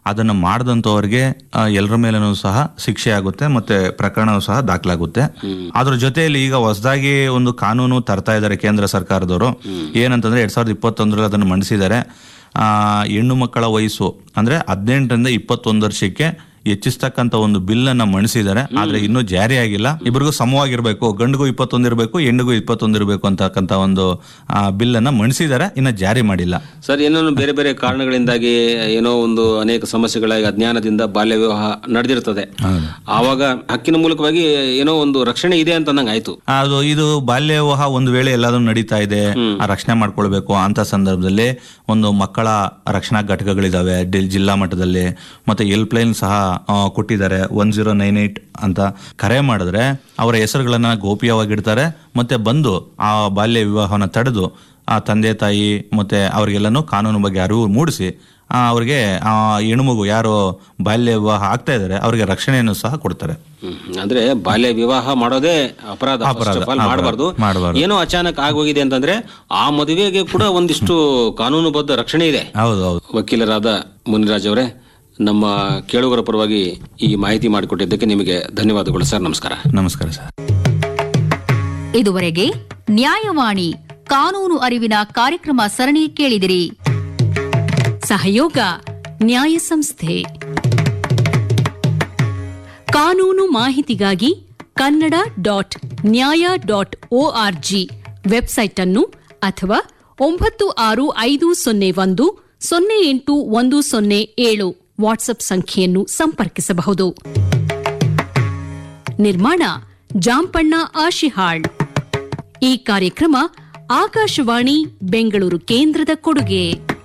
ಅದನ್ನು ಮಾಡದಂತವರಿಗೆ ಎಲ್ಲರ ಮೇಲೂ ಸಹ ಶಿಕ್ಷೆ ಆಗುತ್ತೆ ಮತ್ತೆ ಪ್ರಕರಣವೂ ಸಹ ದಾಖಲಾಗುತ್ತೆ ಅದ್ರ ಜೊತೆಯಲ್ಲಿ ಈಗ ಹೊಸದಾಗಿ ಒಂದು ಕಾನೂನು ತರ್ತಾ ಇದ್ದಾರೆ ಕೇಂದ್ರ ಸರ್ಕಾರದವರು ಏನಂತಂದ್ರೆ ಎರಡ್ ಸಾವಿರದ ಇಪ್ಪತ್ತೊಂದರಲ್ಲಿ ಅದನ್ನು ಮಂಡಿಸಿದ್ದಾರೆ ಆ, ಹೆಣ್ಣು ಮಕ್ಕಳ ವಯಸ್ಸು ಅಂದ್ರೆ ಹದಿನೆಂಟರಿಂದ ಇಪ್ಪತ್ತೊಂದು ವರ್ಷಕ್ಕೆ ಹೆಚ್ಚಿಸ್ತಕ್ಕಂತ ಒಂದು ಬಿಲ್ ಅನ್ನ ಮಣಿಸಿದ್ದಾರೆ ಆದ್ರೆ ಇನ್ನೂ ಜಾರಿ ಆಗಿಲ್ಲ ಇಬ್ಬರಿಗೂ ಸಮವಾಗಿರ್ಬೇಕು ಗಂಡಿಗೂ ಇಪ್ಪತ್ತೊಂದು ಇರಬೇಕು ಹೆಣ್ಣಿಗೂ ಇಪ್ಪತ್ತೊಂದು ಇರಬೇಕು ಅಂತಕ್ಕಂತ ಒಂದು ಬಿಲ್ ಅನ್ನ ಮಣಿಸಿದ್ದಾರೆ ಇನ್ನ ಜಾರಿ ಮಾಡಿಲ್ಲ ಸರ್ ಏನೋ ಬೇರೆ ಬೇರೆ ಕಾರಣಗಳಿಂದಾಗಿ ಏನೋ ಒಂದು ಅನೇಕ ಸಮಸ್ಯೆಗಳಾಗಿ ಅಜ್ಞಾನದಿಂದ ಬಾಲ್ಯ ವಿವಾಹ ನಡೆದಿರ್ತದೆ ಆವಾಗ ಹಕ್ಕಿನ ಮೂಲಕವಾಗಿ ಏನೋ ಒಂದು ರಕ್ಷಣೆ ಇದೆ ಅಂತ ನಂಗೆ ಆಯ್ತು ಅದು ಇದು ಬಾಲ್ಯ ವಿವಾಹ ಒಂದು ವೇಳೆ ಎಲ್ಲಾದ್ರೂ ನಡೀತಾ ಇದೆ ಆ ರಕ್ಷಣೆ ಮಾಡ್ಕೊಳ್ಬೇಕು ಅಂತ ಸಂದರ್ಭದಲ್ಲಿ ಒಂದು ಮಕ್ಕಳ ರಕ್ಷಣಾ ಘಟಕಗಳಿದಾವೆ ಡಿ- ಜಿಲ್ಲಾ ಮಟ್ಟದಲ್ಲಿ ಮತ್ತೆ ಹೆಲ್ಪ್ ಲೈನ್ ಸಹ ಆ, ಕೊಟ್ಟಿದ್ದಾರೆ ಒನ್ ಜೀರೋ ನೈನ್ ಏಟ್ ಅಂತ ಕರೆ ಮಾಡಿದ್ರೆ ಅವರ ಹೆಸರುಗಳನ್ನ ಗೋಪ್ಯವಾಗಿಡ್ತಾರೆ ಮತ್ತೆ ಬಂದು ಆ ಬಾಲ್ಯ ವಿವಾಹನ ತಡೆದು ಆ ತಂದೆ ತಾಯಿ ಮತ್ತೆ ಅವ್ರಿಗೆಲ್ಲನೂ ಕಾನೂನು ಬಗ್ಗೆ ಅರಿವು ಮೂಡಿಸಿ ಆ, ಅವ್ರಿಗೆ ಆ ಹೆಣ್ಮಗು ಯಾರು ಬಾಲ್ಯ ವಿವಾಹ ಆಗ್ತಾ ಇದ್ದಾರೆ ಅವ್ರಿಗೆ ರಕ್ಷಣೆಯನ್ನು ಸಹ ಕೊಡ್ತಾರೆ ಹ್ಮ್. ಅಂದ್ರೆ ಬಾಲ್ಯ ವಿವಾಹ ಮಾಡೋದೇ ಅಪರಾಧ ಅಪರಾಧ, ಅಪರಾಧ. ಮಾಡಬಾರ್ದು ಮಾಡ್ಬಾರ್ದು. ಏನೋ ಅಚಾನಕ್ ಆಗೋಗಿದೆ ಅಂತಂದ್ರೆ ಆ ಮದುವೆಗೆ ಕೂಡ ಒಂದಿಷ್ಟು ಕಾನೂನುಬದ್ಧ ರಕ್ಷಣೆ ಇದೆ ಹೌದು ಹೌದು ವಕೀಲರಾದ ಮುನಿರಾಜ್ ಅವರೇ ನಮ್ಮ ಕೇಳುಗರ ಪರವಾಗಿ ಈ ಮಾಹಿತಿ ಮಾಡಿಕೊಟ್ಟಿದ್ದಕ್ಕೆ ನಿಮಗೆ ಧನ್ಯವಾದಗಳು ಸರ್ ನಮಸ್ಕಾರ ನಮಸ್ಕಾರ ಸರ್ ಇದುವರೆಗೆ ನ್ಯಾಯವಾಣಿ ಕಾನೂನು ಅರಿವಿನ ಕಾರ್ಯಕ್ರಮ ಸರಣಿ ಕೇಳಿದಿರಿ ಸಹಯೋಗ ನ್ಯಾಯ ಸಂಸ್ಥೆ ಕಾನೂನು ಮಾಹಿತಿಗಾಗಿ Kannada dot Nyaya dot org website ಅನ್ನು ಅಥವಾ ಒಂಬತ್ತು ಆರು ಐದು ಸೊನ್ನೆ ಒಂದು ಸೊನ್ನೆ ಎಂಟು ಒಂದು ಸೊನ್ನೆ ಏಳು ವಾಟ್ಸ್ಆಪ್ ಸಂಖ್ಯೆಯನ್ನು ಸಂಪರ್ಕಿಸಬಹುದು ನಿರ್ಮಾಣ ಜಾಂಪಣ್ಣ ಆಶಿಹಾಳ್ ಈ ಕಾರ್ಯಕ್ರಮ ಆಕಾಶವಾಣಿ ಬೆಂಗಳೂರು ಕೇಂದ್ರದ ಕೊಡುಗೆ